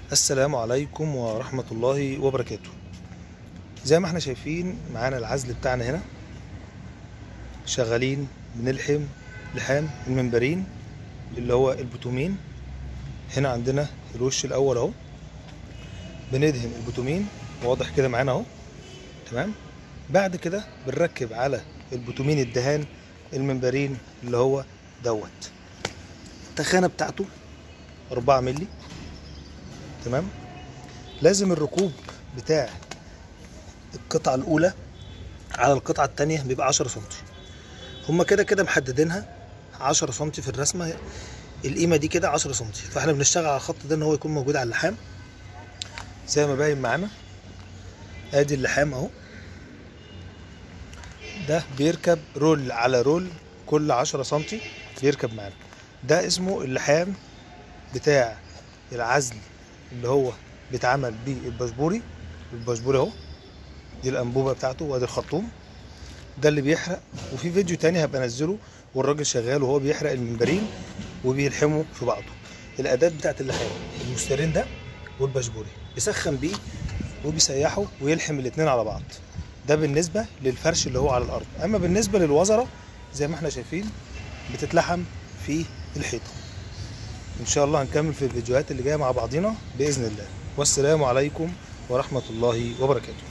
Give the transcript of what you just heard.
السلام عليكم ورحمة الله وبركاته زي ما احنا شايفين معانا العزل بتاعنا هنا شغالين بنلحم لحام المنبرين اللي هو البوتومين هنا عندنا الوش الاول اهو بندهن البوتومين واضح كده معانا اهو تمام بعد كده بنركب على البوتومين الدهان المنبرين اللي هو دوت التخانة بتاعته أربعة ملي تمام لازم الركوب بتاع القطعة الأولى على القطعة التانية بيبقى عشرة سنتي هما كده كده محددينها عشرة سنتي في الرسمة القيمة دي كده عشرة سنتي فاحنا بنشتغل على الخط ده ان هو يكون موجود على اللحام زي ما باين معانا ادي اللحام اهو ده بيركب رول على رول كل عشرة سنتي بيركب معانا ده اسمه اللحام بتاع العزل اللي هو بيتعمل بالبشبوري البشبوري اهو دي الانبوبه بتاعته وادي الخرطوم ده اللي بيحرق وفي فيديو تاني هبقى انزله والراجل شغال وهو بيحرق المنبرين وبيلحموا في بعضه الاداه بتاعت اللحام المسترين ده والبشبوري بيسخن بيه وبيسيحه ويلحم الاتنين على بعض ده بالنسبه للفرش اللي هو على الارض اما بالنسبه للوزره زي ما احنا شايفين بتتلحم في الحيطه ان شاء الله هنكمل في الفيديوهات اللي جايه مع بعضينا باذن الله والسلام عليكم ورحمه الله وبركاته